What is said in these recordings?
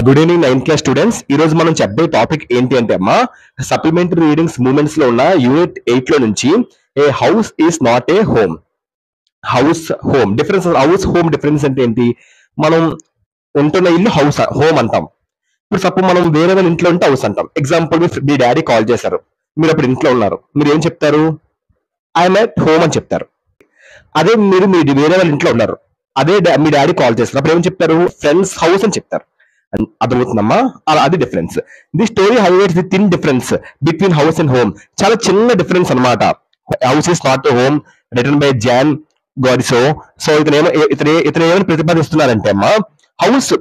Good evening ninth class students ఈ రోజు మనం చెప్పే టాపిక్ ఏంటి అంటే అమ్మా సప్లిమెంటరీ రీడింగ్స్ మూమెంట్స్ లో ఉన్న యూనిట్ ఎయిట్ లో నుంచి a house is not a home house home difference house home difference అంటే ఏంటి మనం ఉంటున్న ఇల్లు హౌస్ హోమ్ అంటాం ఇప్పుడు సపోజ్ మనం వేరే వాళ్ళ ఇంట్లో ఉంటే హౌస్ అంటాం ఎగ్జాంపుల్ మీ డాడీ కాల్ చేశారు మీరు అప్పుడు ఇంట్లో ఉన్నారు మీరు ఏం చెప్తారు ఐఎమ్ ఎట్ హోమ్ అని చెప్తారు అదే మీరు మీ వేరే వాళ్ళ ఇంట్లో ఉన్నారు అదే డా- మీ డాడీ కాల్ చేస్తారు అప్పుడు ఏం చెప్తారు ఫ్రెండ్స్ హౌస్ అని చెప్తారు అన్- అర్థమవుతుందమ్మా అలా అది difference the story highlights the thin difference between house and home చాలా చిన్న డిఫరెన్స్ అన్నమాట house is not home written by John Godsey so ఇతను ఏమో ఇతను ఇతను ఏమని ప్రతిపాదిస్తున్నారంటే అమ్మా house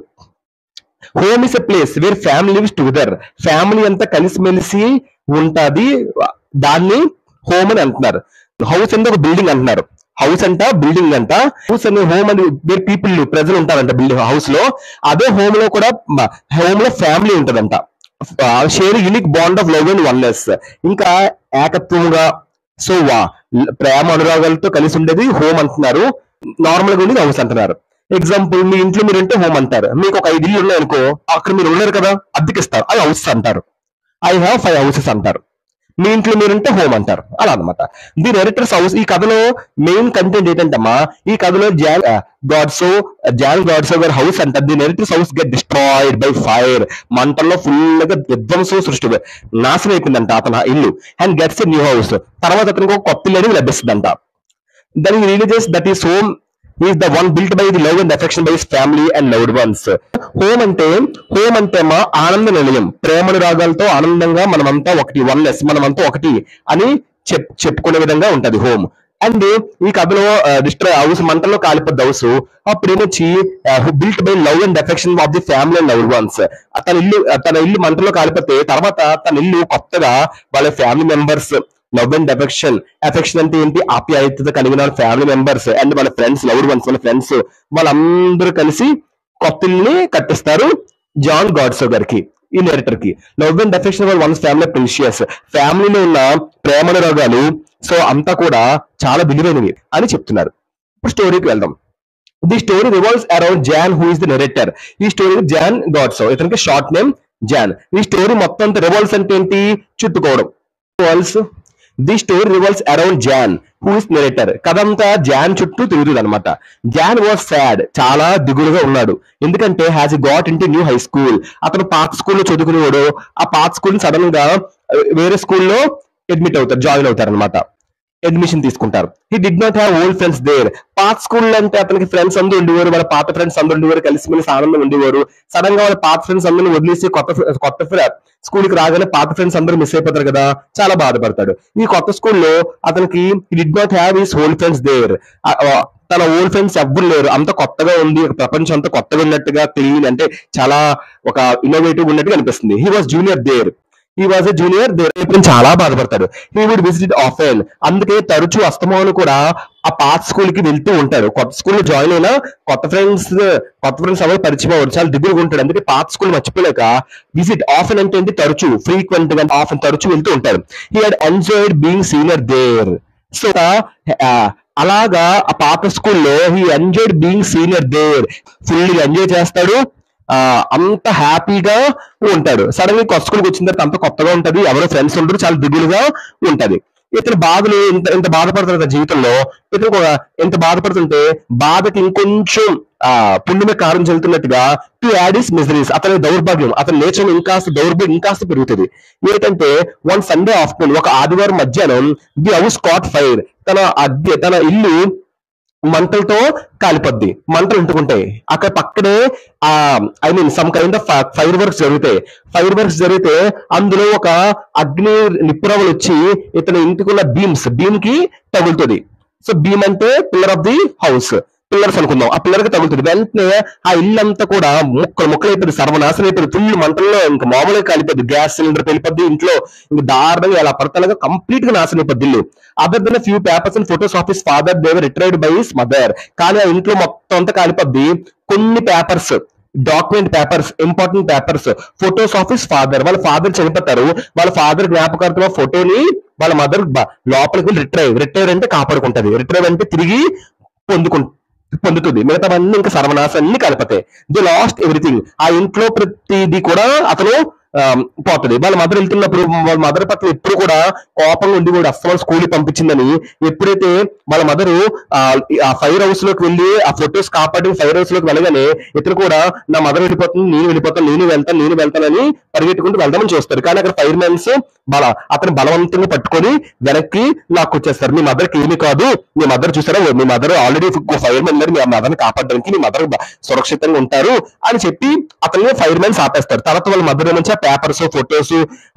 home is a place where family lives together family అంతా కలిసిమెలిసి ఉంటది దాన్ని హోమ్ అని అంటున్నారు హౌస్ అంటే ఒక బిల్డింగ్ అంటున్నారు హౌస్ అంట బిల్డింగ్ అంట హౌస్ అనే హోమ్ అని వేర్ పీపుల్ ప్రజలు ఉంటారంట బిల్డింగ్ హౌస్ లో అదే హోమ్ లో కూడా హోమ్ లో ఫ్యామిలీ ఉంటదంట share unique bond of love and oneness ఇంకా ఏకత్వముగా సో వా ప్రేమ అనురాగాలతో కలిసి ఉండేది హోమ్ అంటున్నారు నార్మల్ గా ఉండేది హౌస్ అంటున్నారు ఎగ్జాంపుల్ మీ ఇంట్లో మీరు ఉంటే హోమ్ అంటారు మీకు ఒక ఐదు ఇల్లు ఉన్నాయి అనుకో అక్కడ మీరు ఉన్నారు కదా అద్దెకిస్తారు అది హౌస్ అంటారు ఐ హ్యావ్ ఫైవ్ హౌసెస్ అంటారు మీ ఇంట్లో మీరుంటే హోమ్ అంటారు అలా అన్నమాట ది ఎడిటర్స్ హౌస్ ఈ కథలో మెయిన్ కంటెంట్ ఏంటంటమ్మా ఈ కథలో జాన్ గాడ్సో జాన్ గాడ్సో గారి హౌస్ అంటారు the editor's house get destroyed by fire మంటల్లో ఫుల్ గా విధ్వంసం సృష్టి నాశనం అయిపోయిందంట అతని ఇల్లు అండ్ గెట్స్ న్యూ హౌస్ తర్వాత అతనికి ఒక కొత్త ఇల్లు అనేది లభిస్తుందంట దానికి religious that is home is the one built by the love and affection by his family and loved ones home అంటే హోమ్ అంటే మా ఆనంద నిలయం ప్రేమను రాగాలతో ఆనందంగా మనమంతా ఒకటి వన్నెస్ మనమంతా ఒకటి అని చెప్ చెప్పుకునే విధంగా ఉంటది హోమ్ అండ్ ఈ కథలో డిస్ట్రా హౌస్ మంటల్లో కాలిపోద్ది హౌస్ అప్పుడు ఏమొచ్చి built by love and affection of the family and love ones తన ఇల్లు తన ఇల్లు మంటల్లో కాలిపోతే తర్వాత తన ఇల్లు కొత్తగా వాళ్ళ family members love and affection affection అంటే ఏంటి ఆప్యాయత కలిగిన ఫ్యామిలీ మెంబర్స్ అండ్ వాళ్ళ ఫ్రెండ్స్ లవ్ వన్స్ వాళ్ళ ఫ్రెండ్స్ వాళ్ళందరూ కలిసి కొత్త ఇల్లుని కట్టిస్తారు జాన్ గాడ్సో గారికి ఈ నెరేటర్ కి love and affection were ones family precious ఫ్యామిలీలో ఉన్న ప్రేమల రోగాలు సో అంతా కూడా చాలా విలువైనవి అని చెప్తున్నారు ఇప్పుడు స్టోరీకి వెళ్దాం the story revolves around John who is the narrator ఈ స్టోరీ జాన్ గాడ్సో ఇతనికి షార్ట్ నేమ్ జాన్ ఈ స్టోరీ మొత్తం అంతా రివాల్వ్స్ అంటే ఏంటి చుట్టుకోవడం revolves the story revolves around John who is narrator కథంతా జాన్ చుట్టూ తిరుగుతుంది అనమాట జాన్ వాజ్ సాడ్ చాలా దిగులుగా ఉన్నాడు ఎందుకంటే has got into new high school అతను పాత స్కూల్లో చదువుకునేవాడు ఆ పాత స్కూల్ సడన్ గా ఆ, వేరే స్కూల్లో అడ్మిట్ అవుతారు జాయిన్ అవుతారు అనమాట అడ్మిషన్ తీసుకుంటారు he did not have old friends there పాత స్కూల్ అంటే అతనికి ఫ్రెండ్స్ అందరూ ఉండేవారు వాళ్ళ పాత ఫ్రెండ్స్ అందరూ ఉండేవారు కలిసి మెలిసి ఆనందం ఉండేవారు సడన్ గా వాళ్ళ పాత ఫ్రెండ్స్ అందరూ వదిలేసి కొత్త fr- కొత్త స్కూల్ కి రాగానే పాత ఫ్రెండ్స్ అందరూ మిస్ అయిపోతారు కదా చాలా బాధపడతాడు ఈ కొత్త స్కూల్లో అతనికి did not have his old friends there తన ఓల్డ్ ఫ్రెండ్స్ ఎవ్వరు లేరు అంత కొత్తగా ఉంది ప్రపంచం అంతా కొత్తగా ఉన్నట్టుగా తెలియని అంటే చాలా ఒక ఇన్నోవేటివ్ ఉన్నట్టుగా అనిపిస్తుంది హీ వాజ్ జూనియర్ దేర్ ఈ వాజ్ ఎ జూనియర్ దేర్ చాలా బాధపడతాడు హీ వుడ్ విజిట్ ఆఫెన్ అందుకే తరచూ అస్తమాను కూడా ఆ పాత స్కూల్ కి వెళ్తూ ఉంటాడు కొత్త స్కూల్ లో జాయిన్ అయినా కొత్త ఫ్రెండ్స్ కొత్త ఫ్రెండ్స్ ఎవరు పరిచయం అవ్వరు చాలా దిగులుగా ఉంటాడు అందుకే పాత స్కూల్ మర్చిపోలేక విజిట్ ఆఫెన్ అంటే ఏంటి తరచూ ఫ్రీక్వెంట్ గా ఆఫెన్ తరచూ వెళ్తూ ఉంటాడు he had enjoyed being senior there so అలాగా ఆ పాత స్కూల్లో he enjoyed being senior there full enjoy చేస్తాడు ఆ అంత హ్యాపీగా ఉంటాడు సడన్ గా కొత్త స్కూల్కి వచ్చిన తర్వాత అంత కొత్తగా ఉంటది ఎవరో ఫ్రెండ్స్ ఉండరు చాలా దిగులుగా ఉంటది ఇతని బాధలు ఇంత ఇంత బాధపడుతున్న జీవితంలో ఇతను కూడా ఇంత బాధపడుతుంటే బాధకి ఇంకొంచెం ఆ పుణ్యమే కారం చెల్లుతున్నట్టుగా టు యాడిస్ మిజరీస్ అతని దౌర్భాగ్యం అతని నేచర్ ఇంకాస్త దౌర్భాగ్యం ఇంకాస్త పెరుగుతుంది ఏంటంటే వన్ సండే ఆఫ్టర్నూన్ ఒక ఆదివారం మధ్యాహ్నం ది హౌస్ కాట్ ఫైర్ తన అద్దె తన ఇల్లు మంటలతో కాలిపోద్ది మంటలు ఉంటుకుంటాయి అక్కడ పక్కనే ఆ I mean some kind of fireworks జరుగుతాయి ఫైర్ వర్క్స్ జరిగితే అందులో ఒక అగ్ని నిప్పురవలు వచ్చి ఇతని ఇంటికున్న బీమ్స్ బీమ్ కి తగులుతుంది సో బీమ్ అంటే pillar of the house pillars అనుకుందాం ఆ పిల్లర్ కి తగులుతుంది వెంటనే ఆ ఇల్లు అంతా కూడా ముక్కలు ముక్కలు అయిపోయింది సర్వనాశనం అయిపోయింది ఫుల్ మంటల్లో ఇంకా మామూలుగా కాలిపోద్ది గ్యాస్ సిలిండర్ వెళ్ళిపోద్ది ఇంట్లో ఇంకా దారుణంగా ఎలా పడతలుగా కంప్లీట్ గా నాశనం అయిపోద్ది ఇల్లు other then few papers and photos of his father they were retired by his mother కానీ ఆ ఇంట్లో మొత్తం అంతా కాలిపోద్ది కొన్ని papers document papers important papers photos of his father వాళ్ళ ఫాదర్ చనిపోతారు వాళ్ళ ఫాదర్ జ్ఞాపకార్థం ఫోటోని వాళ్ళ మదర్ లోపలికి వెళ్ళి రిట్రైవ్ రిట్రైవ్ అంటే కాపాడుకుంటది రిట్రైవ్ అంటే తిరిగి పొందుకు పొందుతుంది మిగతావన్నీ ఇంకా సర్వనాశాన్ని కలిపితే ది లాస్ట్ ఎవ్రీథింగ్ ఆ ఇంట్లో ప్రతిది కూడా అతను ఆ, పోతుంది వాళ్ళ మదర్ వెళ్తున్నప్పుడు వాళ్ళ మదర్ పట్ల ఎప్పుడు కూడా కోపంగా ఉండి కూడా అస్సలు స్కూల్ పంపించిందని ఎప్పుడైతే వాళ్ళ మదరు ఆ ఫైర్ హౌస్ లోకి వెళ్ళి ఆ ఫొటోస్ కాపాడి ఫైర్ హౌస్ లోకి వెళ్ళగానే ఇతను కూడా నా మదర్ వెళ్ళిపోతుంది నేను వెళ్ళిపోతాను నేను వెళ్తాను నేను వెళ్తానని పరిగెట్టుకుంటూ వెళ్దామని చూస్తారు కానీ అక్కడ ఫైర్ మ్యాన్స్ బల అతను బలవంతంగా పట్టుకొని వెనక్కి నాకు వచ్చేస్తారు మీ మదర్కి ఏమీ కాదు మీ మదర్ చూసారా మీ మదర్ ఆల్రెడీ ఫైర్ మ్యాన్ మీ మదర్ని కాపాడడానికి మీ మదర్ సురక్షితంగా ఉంటారు అని చెప్పి అతన్ని ఫైర్ మ్యాన్స్ ఆపేస్తారు తర్వాత వాళ్ళ మదర్ నుంచి ఆ పేపర్స్ ఫొటోస్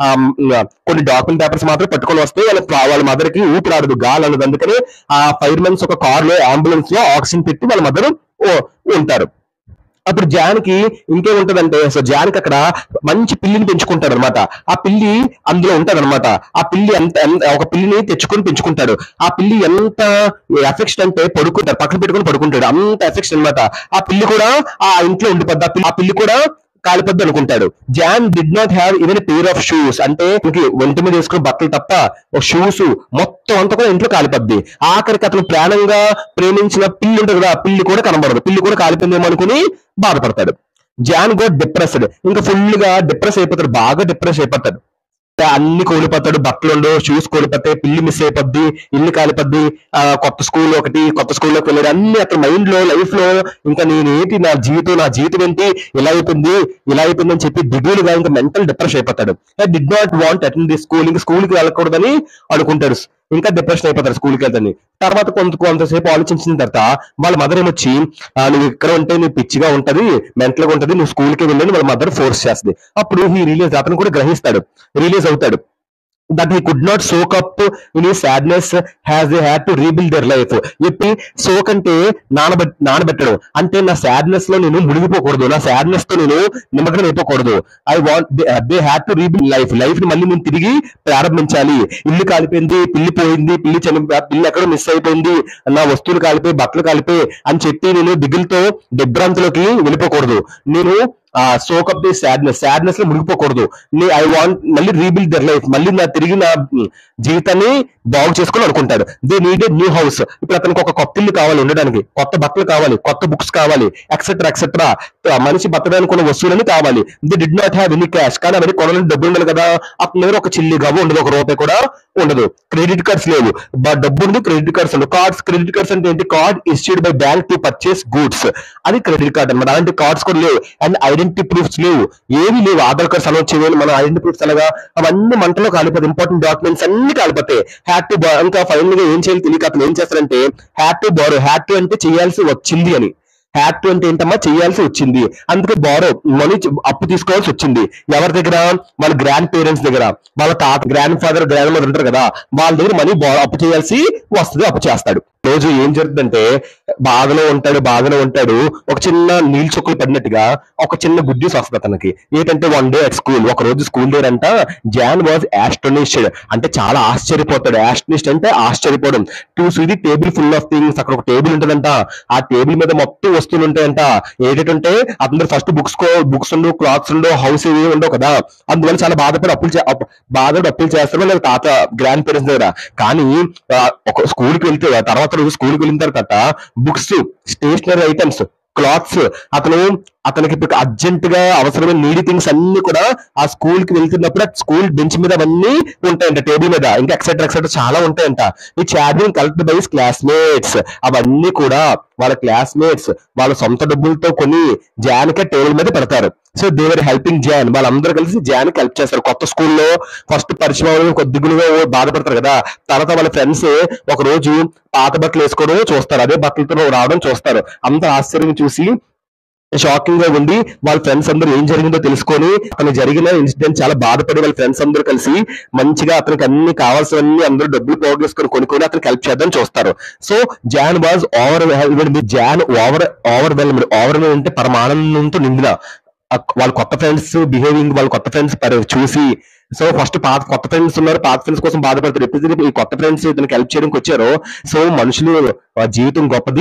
కొన్ని డాక్యుమెంట్ పేపర్స్ మాత్రం పట్టుకొని వస్తే వాళ్ళ వాళ్ళ మదర్ కి ఊపిరాడదు గాలి అన్నది అందుకని ఆ ఫైర్ మ్యాన్స్ ఒక కార్ లో అంబులెన్స్ లో ఆక్సిజన్ పెట్టి వాళ్ళ మదర్ ఉంటారు అప్పుడు జాన్కి ఇంకేముంటదంటే సో జాన్కి అక్కడ మంచి పిల్లిని పెంచుకుంటాడు అనమాట ఆ పిల్లి అందులో ఉంటది అనమాట ఆ పిల్లి ఎంత ఎంత- ఒక పిల్లిని తెచ్చుకొని పెంచుకుంటాడు ఆ పిల్లి ఎంత ఎఫెక్షన్ అంటే పడుకుంటాడు పక్కన పెట్టుకొని పడుకుంటాడు అంత ఎఫెక్షన్ అన్నమాట ఆ పిల్లి కూడా ఆ ఇంట్లో ఉండిపోద్ది ఆ పిల్లి- ఆ పిల్లి కూడా కాలిపోద్ది అనుకుంటాడు John did not have even pair of shoes అంటే ఇంక ఒంటి మీద వేసుకున్న బట్టలు తప్ప ఒక షూస్ మొత్తం అంతా కూడా ఇంట్లో కాలిపోద్ది ఆఖరికి అతను ప్రాణంగా ప్రేమించిన పిల్లి ఉంటుంది కదా ఆ పిల్లి కూడా కనబడదు పిల్లి కూడా కాలిపోయిందేమో అనుకుని బాధపడతాడు జాన్ గోట్ డిప్రెస్డ్ ఇంకా ఫుల్ గా డిప్రెస్ అయిపోతాడు బాగా డిప్రెస్ అయిపోతాడు అన్ని కోల్పోతాడు బట్టలు ఉండవు షూస్ కోల్పోతాయి పిల్లి మిస్ అయిపోద్ది ఇల్లు కాలిపోద్ది ఆ, కొత్త స్కూల్ ఒకటి కొత్త స్కూల్లోకి వెళ్ళాడు అన్ని అతని మైండ్ లో లైఫ్ లో ఇంకా నేనేంటి నా జీవితం నా జీవితం ఏంటి ఇలా అయిపోయింది ఇలా అయిపోయింది అని చెప్పి దిగులుగా ఇంకా మెంటల్ డిప్రెషన్ అయిపోతాడు did not want attend the school ఇంకా స్కూల్ కి వెళ్ళకూడదని అనుకుంటాడు ఇంకా డిప్రెషన్ అయిపోతాడు స్కూల్ కి వెళ్తాని తర్వాత కొంత కొంతసేపు ఆలోచించిన తర్వాత వాళ్ళ మదర్ ఏమొచ్చి "ఆ, నువ్వు ఇక్కడ ఉంటే నువ్వు పిచ్చిగా ఉంటది మెంటల్ గా ఉంటది నువ్వు స్కూల్ కి వెళ్ళని వాళ్ళ మదర్ ఫోర్స్ చేస్తుంది అప్పుడు ఈ రిలీజ్ అతను కూడా గ్రహిస్తాడు రిలీజ్ అవుతాడు that he could not soak up in the sadness has they had to rebuild their life చెప్పి సోక్ అంటే నానబెట్ నానబెట్టడం అంటే నా సాడ్నెస్ లో నేను మునిగిపోకూడదు నా సాడ్నెస్ తో నేను నిమగ్నం అయిపోకూడదు I want they had to rebuild life life ని మళ్ళీ నేను తిరిగి ప్రారంభించాలి ఇల్లు కాలిపోయింది పిల్లి పోయింది పిల్లి చని పిల్లి ఎక్కడో మిస్ అయిపోయింది నా వస్తువులు కాలిపోయి బట్టలు కాలిపోయి అని చెప్పి నేను దిగులతో దిగ్భ్రాంతిలోకి వెళ్ళిపోకూడదు నేను soak up the sadness sadness లో మునిగిపోకూడదు ఐ వాంట్ మళ్ళీ రీబిల్డ్ దర్ లైఫ్ మళ్ళీ నా తిరిగి నా ఉమ్, జీవితాన్ని బాగు చేసుకుని అనుకుంటాడు దే నీడెడ్ న్యూ హౌస్ ఇప్పుడు అతనికి ఒక కొత్త ఇల్లు కావాలి ఉండడానికి కొత్త బట్టలు కావాలి కొత్త బుక్స్ కావాలి ఎక్సెట్రా ఎక్సెట్రా మనిషి బతకడానికి ఉన్న వస్తువులని కావాలి they did not have any cash కానీ అవన్నీ కొనాలని డబ్బులు ఉండాలి కదా అతని దగ్గర ఒక చిల్లి గవ్వ ఉండదు ఒక రూపాయి కూడా ఉండదు క్రెడిట్ కార్డ్స్ లేవు బట్ డబ్బు ఉంది క్రెడిట్ కార్డ్స్ ఉండవు కార్డ్స్ క్రెడిట్ కార్డ్స్ అంటే ఏంటి card issued by bank to purchase goods అది క్రెడిట్ కార్డ్ అన్నమాట అలాంటి కార్డ్స్ కూడా లేవు అండ్ ఐడెంటిటీ ప్రూఫ్స్ లేవు ఏవి లేవు ఆధార్ కార్డ్స్ అలౌట్ చేయలేదు మన ఐడెంటిటీ ప్రూఫ్స్ అలాగా అవన్నీ మంటలో కాలిపోతాయి ఇంపార్టెంట్ డాక్యుమెంట్స్ అన్ని కాలిపోతాయి హ్యాడ్ టు ఇంకా ఫైనల్ గా ఏం చేయాలి తెలియక అతను ఏం చేస్తారంటే had to borrow had to అంటే చేయాల్సి వచ్చింది అని హ్యాడ్ టు అంటే ఏంటమ్మా చేయాల్సి వచ్చింది అందుకే బారో మనీ అప్పు తీసుకోవాల్సి వచ్చింది ఎవరి దగ్గర వాళ్ళ గ్రాండ్ పేరెంట్స్ దగ్గర వాళ్ళ తాత గ్రాండ్ ఫాదర్ గ్రాండ్ మదర్ ఉంటారు కదా వాళ్ళ దగ్గర మనీ అప్పు చేయాల్సి వస్తుంది అప్పు చేస్తాడు రోజు ఏం జరుగుతుందంటే బాధలో ఉంటాడు బాధలో ఉంటాడు ఒక చిన్న నీళ్ళు చుక్కలు పడినట్టుగా ఒక చిన్న గుడ్ న్యూస్ వస్తుంది అతనికి ఏంటంటే వన్ డే అట్ స్కూల్ ఒక రోజు స్కూల్ దగ్గర అంట జాన్ వాజ్ ఆస్ట్రోనిస్డ్ అంటే చాలా ఆశ్చర్యపోతాడు ఆస్ట్రోనిస్ట్ అంటే ఆశ్చర్యపోవడం to see the table full of things అక్కడ ఒక టేబుల్ ఉంటుందంట ఆ టేబుల్ మీద మొత్తం వస్తువులు ఉంటాయంట ఏంటంటే అతను ఫస్ట్ బుక్స్ కో బుక్స్ ఉండవు క్లాత్స్ ఉండవు హౌస్ ఏవి ఉండవు కదా అందువల్ల చాలా బాధపడి అప్పులు చే- అప్పు- బాధపడి అప్పులు చేస్తారు వాళ్ళ తాత గ్రాండ్ పేరెంట్స్ దగ్గర కానీ ఆ, ఒక స్కూల్ కి వెళ్తే ఆ తర్వాత రోజు స్కూల్ కి వెళ్ళిన తర్వాత బుక్స్ స్టేషనరీ ఐటమ్స్ క్లాత్స్ అతను అతనికి ఇప్పుడు అర్జెంట్ గా అవసరమైన నీడి థింగ్స్ అన్ని కూడా ఆ స్కూల్ కి వెళ్తున్నప్పుడు ఆ స్కూల్ బెంచ్ మీద అవన్నీ ఉంటాయంట టేబుల్ మీద ఇంకా ఎక్సెట్రా ఎక్సెట్రా చాలా ఉంటాయంట ఈ చార్జింగ్ కలెక్ట్ బై క్లాస్మేట్స్ అవన్నీ కూడా వాళ్ళ క్లాస్మేట్స్ వాళ్ళ సొంత డబ్బులతో కొని జాన్కే టేబుల్ మీద పెడతారు సో దేవర్ హెల్పింగ్ జాన్ వాళ్ళందరూ కలిసి జాన్ కి హెల్ప్ చేస్తారు కొత్త స్కూల్లో ఫస్ట్ పరిచయం అవ్వడం కొద్దిగులుగా బాధపడతారు కదా తర్వాత వాళ్ళ ఫ్రెండ్స్ ఒక రోజు పాత బట్టలు వేసుకోవడం చూస్తారు అదే బట్టలతో రావడం చూస్తారు అంత ఆశ్చర్యం చూసి షాకింగ్ గా ఉండి వాళ్ళ ఫ్రెండ్స్ అందరూ ఏం జరిగిందో తెలుసుకొని అతను జరిగిన ఇన్సిడెంట్ చాలా బాధపడి వాళ్ళ ఫ్రెండ్స్ అందరూ కలిసి మంచిగా అతనికి అన్ని కావాల్సినవన్నీ అందరూ డబ్బులు పోగేసుకొని కొనుక్కొని అతనికి హెల్ప్ చేద్దాం చూస్తారు so John was over John over overwhelmed over అంటే పరమానందంతో నిండిన ఆ- వాళ్ళ కొత్త ఫ్రెండ్స్ బిహేవింగ్ వాళ్ళ కొత్త ఫ్రెండ్స్ చూసి సో ఫస్ట్ పాత కొత్త ఫ్రెండ్స్ ఉన్నారు పాత ఫ్రెండ్స్ కోసం బాధపడతారు ఎప్పుడైతే ఈ కొత్త ఫ్రెండ్స్ ఇతనికి హెల్ప్ చేయడానికి వచ్చారో సో మనుషులు ఆ జీవితం గొప్పది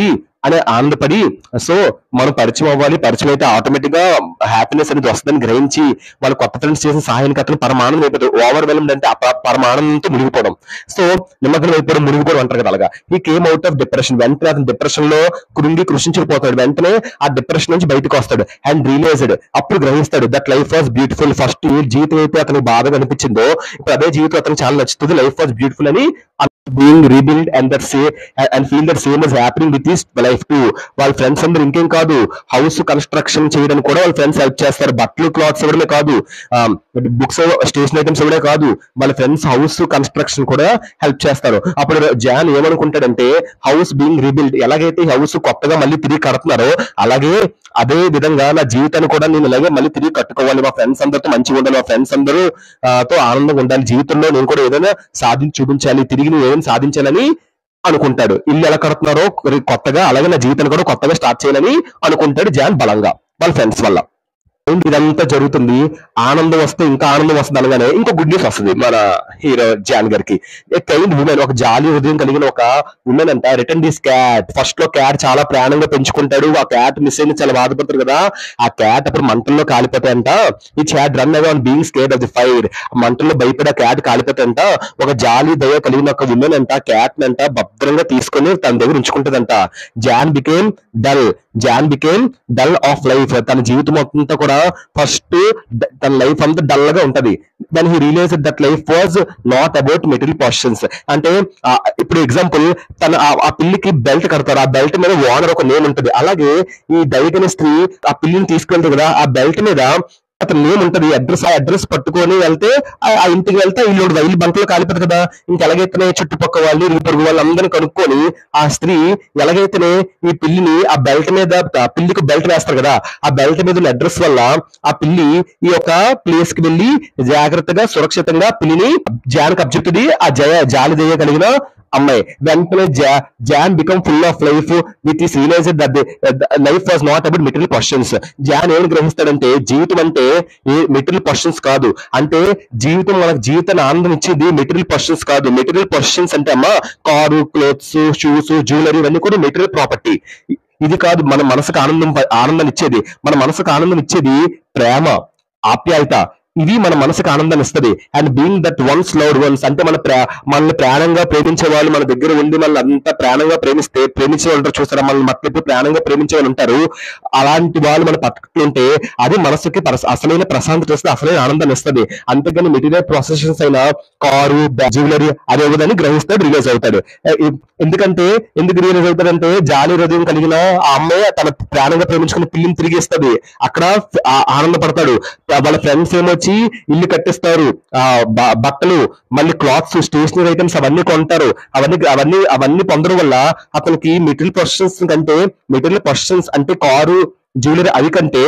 అని ఆనందపడి సో మనం పరిచయం అవ్వాలి పరిచయం అయితే ఆటోమేటిక్ గా హ్యాపీనెస్ అనేది వస్తుందని గ్రహించి వాళ్ళ కొత్త ఫ్రెండ్స్ చేసిన సహాయానికి అతను పరమానందం అయిపోతాడు ఓవర్ వెల్మ్డ్ అంటే ఆ ప- పరమానందంతో మునిగిపోవడం సో నిమగ్నం అయిపోవడం మునిగిపోవడం అంటారు కదా అలాగా ఈ కేమ్ అవుట్ ఆఫ్ డిప్రెషన్ వెంటనే అతను డిప్రెషన్ లో కృంగి కృషించిపోతాడు వెంటనే ఆ డిప్రెషన్ నుంచి బయటకు వస్తాడు అండ్ రియలైజ్డ్ అప్పుడు గ్రహిస్తాడు that life was beautiful first జీవితం అయితే అతనికి బాధగా అనిపించిందో ఇప్పుడు అదే జీవితం అతనికి చాలా నచ్చుతుంది లైఫ్ వాజ్ బ్యూటిఫుల్ అని being rebuild and that say and feel that same is happening with his life to వాళ్ళ ఫ్రెండ్స్ అందరూ ఇంకేం కాదు హౌస్ కన్స్ట్రక్షన్ చేయడానికి కూడా వాళ్ళ ఫ్రెండ్స్ హెల్ప్ చేస్తారు బట్టలు క్లాత్స్ ఇవ్వడమే కాదు బుక్స్ స్టేషన్ ఐటమ్స్ ఇవ్వడే కాదు వాళ్ళ ఫ్రెండ్స్ హౌస్ కన్స్ట్రక్షన్ కూడా హెల్ప్ చేస్తారు అప్పుడు జాన్ ఏమనుకుంటాడంటే హౌస్ బీయింగ్ రీబిల్డ్ ఎలాగైతే హౌస్ కొత్తగా మళ్ళీ తిరిగి కడుతున్నారో అలాగే అదే విధంగా నా జీవితాన్ని కూడా నేను ఇలాగే మళ్ళీ తిరిగి కట్టుకోవాలి మా ఫ్రెండ్స్ అందరితో మంచిగా ఉండాలి మా ఫ్రెండ్స్ అందరూ ఆ, తో ఆనందంగా ఉండాలి జీవితంలో నేను కూడా ఏదైనా సాధించి చూపించాలి తిరిగి నేను ఏదైనా సాధించాలని అనుకుంటాడు ఇల్లు ఎలా కడుతున్నారో కొత్తగా అలాగే నా జీవితాన్ని కూడా కొత్తగా స్టార్ట్ చేయాలని అనుకుంటాడు జాన్ బలంగా వాళ్ళ ఫ్రెండ్స్ వల్ల ఏంటి ఇదంతా జరుగుతుంది ఆనందం వస్తే ఇంకా ఆనందం వస్తుంది అనగానే ఇంకో గుడ్ న్యూస్ వస్తుంది మన హీరో జాన్ గారికి కైండ్ ఉమెన్ ఒక జాలి హృదయం కలిగిన ఒక ఉమెన్ అంట రిటర్న్ దిస్ క్యాట్ ఫస్ట్ లో క్యాట్ చాలా ప్రాణంగా పెంచుకుంటాడు ఆ క్యాట్ మిస్ అయిన చాలా బాధపడతారు కదా ఆ క్యాట్ అప్పుడు మంటల్లో కాలిపోతాయంట ఈ cat run away on being scared of the fire మంటల్లో భయపడే క్యాట్ కాలిపోతాయంట ఒక జాలి దయ కలిగిన ఒక ఉమెన్ అంట క్యాట్ అంట భద్రంగా తీసుకొని తన దగ్గర ఉంచుకుంటదంట John became dull John became dull of life తన జీవితం అంతా కూడా ఫస్ట్ తన లైఫ్ అంతా డల్ గా ఉంటది then he realise that life was not about material possessions అంటే ఆ, ఇప్పుడు ఎగ్జాంపుల్ తన ఆ- ఆ పిల్లికి బెల్ట్ కడతారు ఆ బెల్ట్ మీద ఓనర్ ఒక నేమ్ ఉంటది అలాగే ఈ దైవమైన స్త్రీ ఆ పిల్లిని తీసుకెళ్తారు కదా ఆ బెల్ట్ మీద అతని నేమ్ ఉంటది అడ్రస్ ఆ అడ్రస్ పట్టుకొని వెళ్తే ఆ- ఆ ఇంటికి వెళ్తే ఇల్లు రైలు బంకలో కాలిపోతుంది కదా ఇంకా ఎలాగైతేనే చుట్టుపక్కల వాళ్ళు ఇరుగు పొరుగు వాళ్ళందరినీ కనుక్కొని ఆ స్త్రీ ఎలాగైతేనే ఈ పిల్లిని ఆ బెల్ట్ మీద ఆ పిల్లికి బెల్ట్ వేస్తారు కదా ఆ బెల్ట్ మీద ఉన్న అడ్రస్ వల్ల ఆ పిల్లి ఈ యొక్క ప్లేస్ కి వెళ్ళి జాగ్రత్తగా సురక్షితంగా పిల్లిని జాన్ కబ్జెక్టుది ఆ జయ జాలి దయ కలిగిన అమ్మాయి వెంటనే జా- John become full of life with is realise that life was not about material questions John ఏం గ్రహిస్తాడంటే జీవితం అంటే ఏ మెటీరియల్ క్వశ్చన్స్ కాదు అంటే జీవితం మనకు జీవితాన్ని ఆనందం ఇచ్చేది మెటీరియల్ క్వశ్చన్స్ కాదు మెటీరియల్ క్వశ్చన్స్ అంటే అమ్మా కారు క్లోత్స్ షూస్ జ్యువెలరీ ఇవన్నీ కూడా మెటీరియల్ ప్రాపర్టీ ఇది కాదు మన మనసుకు ఆనందం ఆనందం ఇచ్చేది మన మనసుకు ఆనందం ఇచ్చేది ప్రేమ ఆప్యాయత ఇవి మన మనసుకు ఆనందాన్ని ఇస్తుంది and being that ones loved ones అంటే మన ప్రా మనల్ని ప్రాణంగా ప్రేమించే వాళ్ళు మన దగ్గర ఉండి మనల్ని అంత ప్రాణంగా ప్రేమిస్తే ప్రేమించే వాళ్ళు ఉంటారు చూసారా మనల్ని మట్టిపై ప్రాణంగా ప్రేమించే వాళ్ళు ఉంటారు అలాంటి వాళ్ళు మన పక్కన ఉంటే అది మనసుకి పరస- అసలైన ప్రశాంతత వస్తుంది అసలైన ఆనందాన్ని ఇస్తుంది అంతేగాని మెటీరియల్ ప్రొసెషన్స్ అయిన కారు జ్యువెలరీ అదే విధంగా గ్రహిస్తాడు రిలీజ్ అవుతాడు ఎ- ఎ- ఎందుకంటే ఎందుకు రిలీజ్ అవుతాడంటే జాలి హృదయం కలిగిన ఆ అమ్మాయి తన ప్రాణంగా ప్రేమించుకున్న పిల్లిని తిరిగి ఇస్తుంది అక్కడ ఆ- ఆనందపడతాడు వాళ్ళ ఫ్రెండ్స్ ఏమొచ్చి ఇల్లు కట్టిస్తారు ఆ బ- బట్టలు మళ్ళీ క్లాత్స్ స్టేషనరీ ఐటమ్స్ అవన్నీ కొంటారు అవన్నీ అవన్నీ అవన్నీ పొందడం వల్ల అతనికి మెటీరియల్ పొజిషన్స్ కంటే మెటీరియల్ పొజిషన్స్ అంటే కారు జ్యువెలరీ అవి కంటే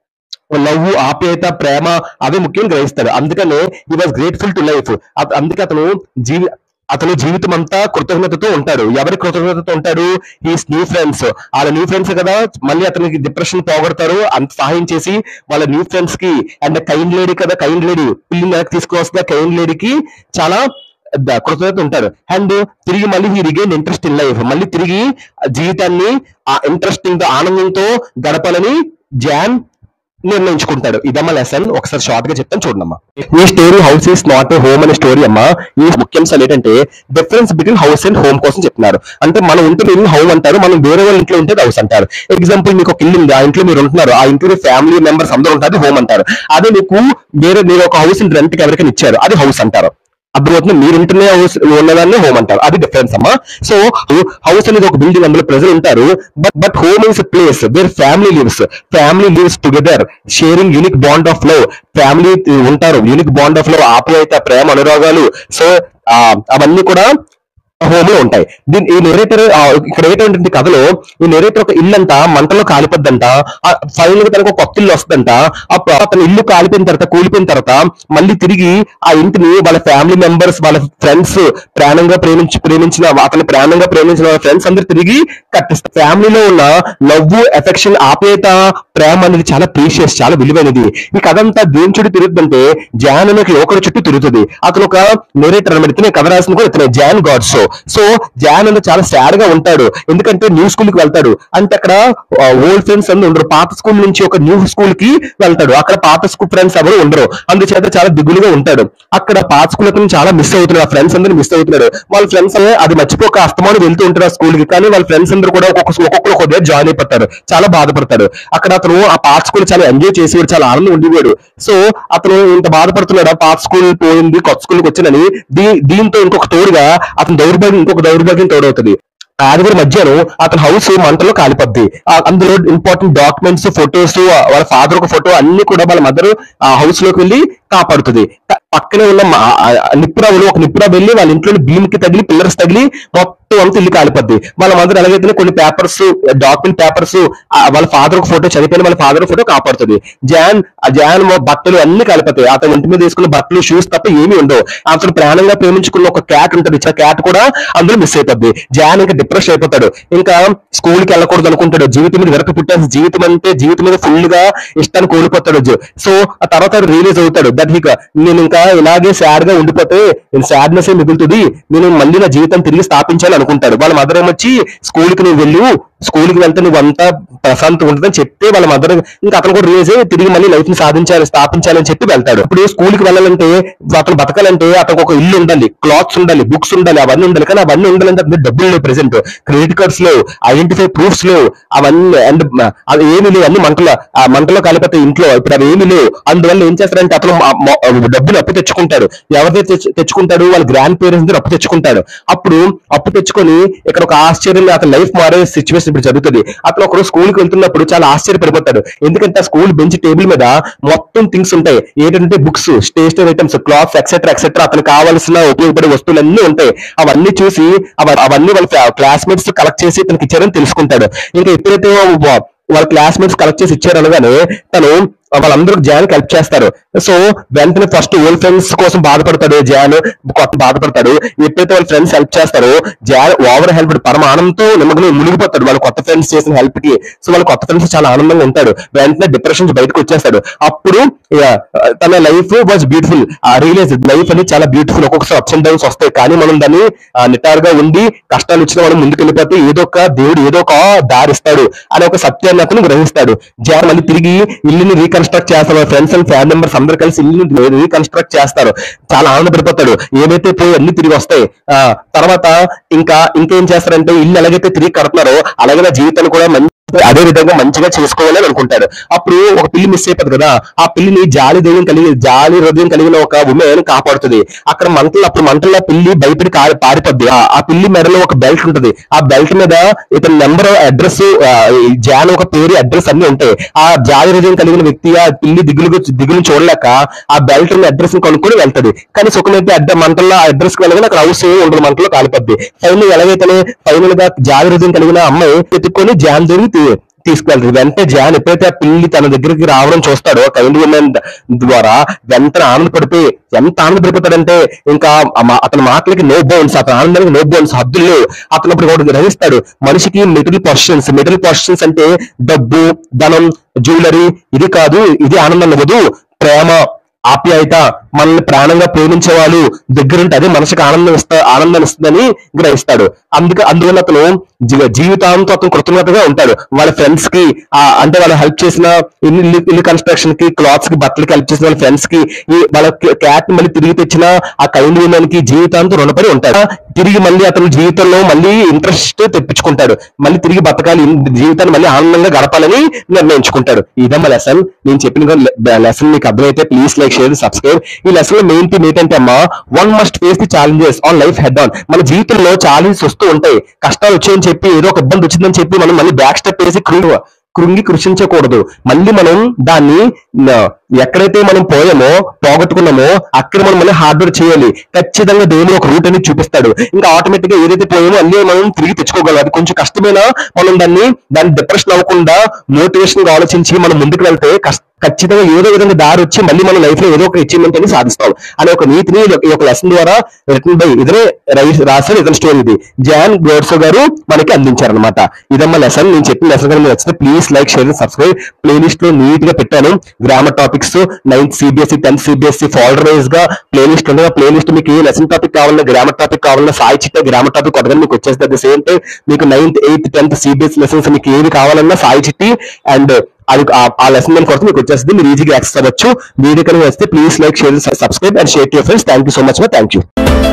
లవ్ ఆప్యాయత ప్రేమ అవి ముఖ్యం గ్రహిస్తాడు అందుకనే ఈ వాజ్ గ్రేట్ఫుల్ టు లైఫ్ అందుకే అతను జీవి అతను జీవితం అంతా కృతజ్ఞతతో ఉంటాడు ఎవరి కృతజ్ఞతతో ఉంటాడు ఈ న్యూ ఫ్రెండ్స్ వాళ్ళ న్యూ ఫ్రెండ్స్ కదా మళ్ళీ అతనికి డిప్రెషన్ పోగొడతారు అంత సహాయం చేసి వాళ్ళ న్యూ ఫ్రెండ్స్ కి అండ్ కైండ్ లేడీ కదా కైండ్ లేడీ పిల్లిని వెనక్కి తీసుకువస్తే కైండ్ లేడీకి చాలా ద- కృతజ్ఞత ఉంటారు అండ్ తిరిగి మళ్ళీ ఈ రిగైన్ ఇంట్రెస్ట్ ఇన్ లైఫ్ మళ్ళీ తిరిగి ఆ జీవితాన్ని ఆ ఇంట్రెస్టింగ్ తో ఆనందంతో గడపాలని జాన్ నిర్ణయించుకుంటాడు ఇదమ్మా లెసన్ ఒకసారి షార్ట్ గా చెప్తాను చూడమ్మా ఈ story house is not a home అనే స్టోరీ అమ్మా ఈ ముఖ్యాంశాలు ఏంటంటే difference between house and home కోసం చెప్తున్నారు అంటే మనం ఇంట్లో ఇల్లు హోమ్ అంటారు మనం వేరే వాళ్ళ ఇంట్లో ఉంటే హౌస్ అంటారు ఎగ్జాంపుల్ మీకు ఒక ఇల్లు ఉంది ఆ ఇంట్లో మీరు ఉంటున్నారు ఆ ఇంట్లో ఫ్యామిలీ మెంబర్స్ అందరూ ఉంటారు హోమ్ అంటారు అదే మీకు వేరే మీరు ఒక హౌస్ రెంట్ కి ఎవరికైనా ఇచ్చారు అది హౌస్ అంటారు అర్థమవుతుంది మీరు ఇంటర్నే హౌస్ ఉన్నదాన్ని హోమ్ అంటారు అది డిఫరెన్స్ అమ్మా సో హౌస్ అనేది ఒక బిల్డింగ్ అందులో ప్రజలు ఉంటారు but but home is place where family lives family lives together sharing unique bond of love family ఉంటారు యూనిక్ బాండ్ ఆఫ్ లవ్ ఆప్యాయత ప్రేమ అనురాగాలు సో అవన్నీ కూడా హోమ్ లో ఉంటాయి దీని ఈ నెరేటర్ ఇక్కడ ఏంటంటే కథలో ఈ నెరేటర్ ఒక ఇల్లు అంట మంటలో కాలిపోద్దంట ఫైనల్ గా తనకు ఒక కొత్త ఇల్లు వస్తుందంట అప్పుడు అతను ఇల్లు కాలిపోయిన తర్వాత కూలిపోయిన తర్వాత మళ్ళీ తిరిగి ఆ ఇంటిని వాళ్ళ ఫ్యామిలీ మెంబర్స్ వాళ్ళ ఫ్రెండ్స్ ప్రాణంగా ప్రేమించి ప్రేమించిన అతని ప్రాణంగా ప్రేమించిన వాళ్ళ ఫ్రెండ్స్ అందరు తిరిగి కట్టిస్తారు ఫ్యామిలీలో ఉన్న లవ్ ఎఫెక్షన్ ఆప్యాయత ప్రేమ అనేది చాలా ప్రీషియస్ చాలా విలువైనది ఈ కథ అంతా దేని చుట్టూ తిరుగుతుందంటే జాన్ అనే ఒక యువకుడు చుట్టూ తిరుగుతుంది అతను ఒక నెరేటర్ అనమాట ఇతనే కథ రాసిన కూడా ఇతనే జాన్ గాడ్సో సో జాన్ అనేది చాలా సాడ్ గా ఉంటాడు ఎందుకంటే న్యూ స్కూల్ కి వెళ్తాడు అంటే అక్కడ ఓల్డ్ ఫ్రెండ్స్ అందరూ ఉండరు పాత స్కూల్ నుంచి ఒక న్యూ స్కూల్ కి వెళ్తాడు అక్కడ పాత స్కూల్ ఫ్రెండ్స్ ఎవరు ఉండరు అందుచేత చాలా దిగులుగా ఉంటాడు అక్కడ పాత స్కూల్ అతను చాలా మిస్ అవుతున్నాడు ఆ ఫ్రెండ్స్ అందరూ మిస్ అవుతున్నాడు వాళ్ళ ఫ్రెండ్స్ అది మర్చిపోక అస్తమానం వెళ్తూ ఉంటారు ఆ స్కూల్ కి కానీ వాళ్ళ ఫ్రెండ్స్ అందరూ కూడా ఒక్కొక్క ఒక్కొక్కరు ఒక దగ్గర జాయిన్ అయిపోతారు చాలా బాధపడతాడు అక్కడ అతను ఆ పాత స్కూల్ చాలా ఎంజాయ్ చేసేవాడు చాలా ఆనందం ఉండేవాడు సో అతను ఇంత బాధపడుతున్నాడు ఆ పాత స్కూల్ పోయింది కొత్త స్కూల్కి వచ్చినని దీ దీంతో ఇంకొక తోడుగా అతని దౌర్భాగ్యం ఇంకొక దౌర్భాగ్యం తోడవుతుంది ఆరుగురు మధ్యలో అతని హౌస్ మంటలో కాలిపోద్ది ఆ అందులో ఇంపార్టెంట్ డాక్యుమెంట్స్ ఫొటోస్ వాళ్ళ ఫాదర్ ఒక ఫోటో అన్ని కూడా వాళ్ళ మదర్ ఆ హౌస్ లోకి వెళ్ళి కాపాడుతుంది త- పక్కనే ఉన్న మా- ఆ- ఆ నిప్పురావులు ఒక నిప్పురా వెళ్ళి వాళ్ళ ఇంట్లో భీమ్ కి తగిలి పిల్లర్స్ తగిలి మొత్తం అంతా ఇల్లు కాలిపోద్ది వాళ్ళ మదర్ ఎలాగైతే కొన్ని పేపర్స్ డాక్యుమెంట్ పేపర్స్ వాళ్ళ ఫాదర్ ఒక ఫోటో చనిపోయిన వాళ్ళ ఫాదర్ ఫోటో కాపాడుతుంది జాన్ ఆ జాన్ మొ- బట్టలు అన్ని కాలిపోతాయి అతను ఒంటి మీద వేసుకున్న బట్టలు షూస్ తప్ప ఏమీ ఉండవు అతను ప్రాణంగా ప్రేమించుకున్న ఒక క్యాట్ ఉంటుంది ఆ క్యాట్ కూడా అందులో మిస్ అయిపోద్ది జాన్ ఇంకా డిప్రెస్ అయిపోతాడు ఇంకా స్కూల్ కి వెళ్ళకూడదు అనుకుంటాడు జీవితం మీద వెనక పుట్టాల్సిన జీవితం అంటే జీవితం మీద ఫుల్ గా ఇష్టాన్ని కోల్పోతాడు జో. సో ఆ తర్వాత రిలీజ్ అవుతాడు దట్ ఇక నేను ఇంకా ఇలాగే సాడ్ గా ఉండిపోతే నేను సాడ్నెస్ ఏ మిగులుతుంది నేను మళ్ళీ నా జీవితం తిరిగి స్థాపించాలి అనుకుంటాడు వాళ్ళ మదర్ ఏమొచ్చి స్కూల్ కి నువ్వు వెళ్ళు స్కూల్ కి వెళ్తే నువ్వు అంతా ప్రశాంతంగా ఉంటుందని చెప్తే వాళ్ళ మదర్ ఇంకా అతను కూడా రియలైజ్ అయ్యి తిరిగి మళ్ళీ లైఫ్ ని సాధించాలి స్థాపించాలి అని చెప్పి వెళ్తాడు ఇప్పుడు స్కూల్ కి వెళ్ళాలంటే అతను బతకాలంటే అతనికి ఒక ఇల్లు ఉండాలి క్లాత్స్ ఉండాలి బుక్స్ ఉండాలి అవన్నీ ఉండాలి కానీ అవన్నీ ఉండాలంటే అతని డబ్బులు లేవు ప్రెసెంట్ క్రెడిట్ కార్డ్స్ లేవు ఐడెంటిఫై ప్రూఫ్స్ లేవు అవన్నీ అండ్ అవి ఏమీ లేవు అన్ని మంటలో ఆ మంటలో కలిపితే ఇంట్లో ఇప్పుడు అవి ఏమీ లేవు అందువల్ల ఏం చేస్తారంటే అతను మా- మా- డబ్బులు అప్పు తెచ్చుకుంటాడు ఎవరైతే తెచ్చు- తెచ్చుకుంటాడు వాళ్ళ గ్రాండ్ పేరెంట్స్ దగ్గర అప్పు తెచ్చుకుంటాడు అప్పుడు అప్పు తెచ్చుకొని ఇక్కడ ఒక ఆశ్చర్యం అతని లైఫ్ మారే సిచ్యువేషన్ ఇప్పుడు జరుగుతుంది అతను ఒకరు స్కూల్ కి వెళ్తున్నప్పుడు చాలా ఆశ్చర్యపడిపోతాడు ఎందుకంటే ఆ స్కూల్ బెంచ్ టేబుల్ మీద మొత్తం థింగ్స్ ఉంటాయి ఏంటంటే books stationery items clothes etcetera etcetera అతనికి కావాల్సిన ఉపయోగపడే వస్తువులు అన్ని ఉంటాయి అవన్నీ చూసి అవ- అవన్నీ వాళ్ళ క్లాస్మేట్స్ కలెక్ట్ చేసి తనకి ఇచ్చారని తెలుసుకుంటాడు ఇంకా ఎప్పుడైతే వా- వాళ్ళ క్లాస్మేట్స్ కలెక్ట్ చేసి ఇచ్చారు అనగానే తను వాళ్ళందరూ జాన్ హెల్ప్ చేస్తారు సో వెంటనే ఫస్ట్ ఓల్డ్ ఫ్రెండ్స్ కోసం బాధపడతాడు జాన్ కొత్త బాధపడతాడు ఎప్పుడైతే వాళ్ళ ఫ్రెండ్స్ హెల్ప్ చేస్తారో జాన్ ఓవర్ హెల్ప్ పరమ ఆనందంతో నిమ్మకం మునిగిపోతాడు వాళ్ళ కొత్త ఫ్రెండ్స్ చేసిన హెల్ప్ కి సో వాళ్ళ కొత్త ఫ్రెండ్స్ చాలా ఆనందంగా ఉంటాడు వెంటనే డిప్రెషన్ నుంచి బయటకు వచ్చేస్తాడు అప్పుడు ఇక, తన లైఫ్ వాజ్ బ్యూటిఫుల్ ఆ రియలైజ్ లైఫ్ అనేది చాలా బ్యూటిఫుల్ ఒక్కొక్కసారి అప్స్ అండ్ డౌన్స్ వస్తాయి కానీ మనం దాన్ని ఆ, నిటారుగా ఉండి కష్టాలు వచ్చినా మనం ముందుకు వెళ్ళిపోతే ఏదో ఒక దేవుడు ఏదో ఒక దారిస్తాడు అనే ఒక సత్యాన్ని అతను గ్రహిస్తాడు జాన్ మళ్ళీ తిరిగి ఇల్లుని రీకన్స్ట్రక్ట్ చేస్తారు వాళ్ళ ఫ్రెండ్స్ అండ్ ఫ్యామిలీ మెంబర్స్ అందరు కలిసి ఇల్లుని రీకన్స్ట్రక్ట్ చేస్తారు చాలా ఆనందపడిపోతాడు ఏవైతే పోయి అన్ని తిరిగి వస్తాయి ఆ తర్వాత ఇంకా ఇంకేం చేస్తారంటే ఇల్లు ఎలాగైతే తిరిగి కడుతున్నారో అలాగే నా జీవితాన్ని కూడా మంచి అదే విధంగా మంచిగా చేసుకోవాలి అని అనుకుంటాడు అప్పుడు ఒక పిల్లి మిస్ అయిపోతుంది కదా ఆ పిల్లిని జాలి దైవం కలిగి జాలి హృదయం కలిగిన ఒక ఉమెన్ కాపాడుతుంది అక్కడ మంటలు అప్పుడు మంటల్లో పిల్లి భయపడి కారి పారిపోద్ది ఆ- ఆ పిల్లి మెడలో ఒక బెల్ట్ ఉంటుంది ఆ బెల్ట్ మీద ఇతని నెంబర్ అడ్రస్ జాన్ ఒక పేరు అడ్రస్ అన్ని ఉంటాయి ఆ జాలి హృదయం కలిగిన వ్యక్తి ఆ పిల్లి దిగులు దిగులు చూడలేక ఆ బెల్ట్ అడ్రస్ కనుక్కొని వెళ్తది కానీ సుఖమైతే అడ్డ మంటల్లో ఆ అడ్రస్ కి వెళ్ళగానే అక్కడ హౌస్ ఏమి ఉండదు మంటలో కాలిపోద్ది ఫైనల్ ఎలాగైతే ఫైనల్ గా జాలి హృదయం కలిగిన అమ్మాయి ఎత్తుకొని జాన్ దేవి తీ- తీసుకెళ్తారు వెంటనే జాన్ ఎప్పుడైతే ఆ పిల్లి తన దగ్గరికి రావడం చూస్తాడో కైండ్ ఉమెన్ ద్వారా వెంటనే ఆనందపడిపోయి ఎంత ఆనందపడిపోతాడంటే ఇంకా ఆ మా- అతని మాటలకి నో బౌన్స్ అతని ఆనందానికి నో బౌన్స్ హద్దులు లేవు అతను అప్పుడు ఒకటి గ్రహిస్తాడు మనిషికి మెటీరియల్ పొజిషన్స్ మెటీరియల్ పొజిషన్స్ అంటే డబ్బు ధనం జ్యువెలరీ ఇది కాదు ఇది ఆనందం ఇవ్వదు ప్రేమ ఆప్యాయత మనల్ని ప్రాణంగా ప్రేమించే వాళ్ళు దగ్గరుంటే అదే మనసుకు ఆనందం ఇస్తా ఆనందాన్ని ఇస్తుందని గ్రహిస్తాడు అందుకే అందువల్ల అతను జీ- జీవితాంతో అతను కృతజ్ఞతగా ఉంటాడు వాళ్ళ ఫ్రెండ్స్ కి ఆ అంటే వాళ్ళు హెల్ప్ చేసిన ఇల్లు ఇల్లు- ఇల్లు కన్స్ట్రక్షన్ కి క్లాత్స్ కి బట్టలకి హెల్ప్ చేసిన వాళ్ళ ఫ్రెండ్స్ కి ఈ వాళ్ళ క్యాట్ మళ్ళీ తిరిగి తెచ్చిన ఆ కైండ్ ఉమెన్ కి జీవితాంతో రుణపడి ఉంటాడు తిరిగి మళ్ళీ అతను జీవితంలో మళ్ళీ ఇంట్రెస్ట్ తెప్పించుకుంటాడు మళ్ళీ తిరిగి బతకాలి జీవితాన్ని మళ్ళీ ఆనందంగా గడపాలని నిర్ణయించుకుంటాడు ఇదమ్మా లెసన్ నేను చెప్పిన లెసన్ మీకు అర్థమైతే ప్లీజ్ లైక్ షేర్ సబ్స్క్రైబ్ ఈ లెసన్ లో మెయిన్ థీమ్ ఏంటంటే అమ్మా one must face the challenges on life head on మన జీవితంలో ఛాలెంజెస్ వస్తూ ఉంటాయి కష్టాలు వచ్చాయని చెప్పి ఏదో ఒక ఇబ్బంది వచ్చిందని చెప్పి మనం మళ్ళీ బ్యాక్ స్టెప్ వేసి కృంగి కృంగి కృషించకూడదు మళ్ళీ మనం దాన్ని న- ఎక్కడైతే మనం పోయామో పోగొట్టుకున్నామో అక్కడ మనం మళ్ళీ హార్డ్ వర్క్ చేయాలి ఖచ్చితంగా దేవుడు ఒక రూట్ అనేది చూపిస్తాడు ఇంకా ఆటోమేటిక్ గా ఏదైతే పోయామో అన్ని మనం తిరిగి తెచ్చుకోగలం అది కొంచెం కష్టమైనా మనం దాన్ని దాన్ని డిప్రెషన్ అవ్వకుండా మోటివేషన్ గా ఆలోచించి మనం ముందుకు వెళ్తే కష్ట ఖచ్చితంగా ఏదో విధంగా దారి వచ్చి మళ్ళీ మన లైఫ్ లో ఏదో ఒక అచీవ్మెంట్ అని సాధిస్తాం అనే ఒక నీతిని ఈ యొక్క లెసన్ ద్వారా రిటర్న్ బై ఇతరే రై- రాసిన ఇతర స్టోరీ ఇది జాన్ గోడ్సో గారు మనకి అందించారనమాట ఇదమ్మా లెసన్ నేను చెప్పిన లెసన్ కానీ మీకు నచ్చితే please like share subscribe playlist లో నీట్ గా పెట్టాను grammar topics ninth CBSE tenth CBSE folder wise గా ప్లేలిస్ట్ ఉండగా ప్లేలిస్ట్ మీకు ఏ లెసన్ టాపిక్ కావాలన్నా గ్రామర్ టాపిక్ కావాలన్నా సాయి చిట్ట గ్రామర్ టాపిక్ కొట్టగానే మీకు వచ్చేస్తుంది అట్ ద సేమ్ టైం మీకు ninth eighth tenth CBS lessons మీకు ఏవి కావాలన్నా సాయి చిట్టి అండ్ అది ఆ- ఆ లెసన్ నేను కొడితే మీకు వచ్చేస్తుంది మీరు ఈజీగా యాక్సెస్ అవ్వచ్చు వీడియో కనుక వస్తే please like share subscribe and share to your friends thank you so much thank you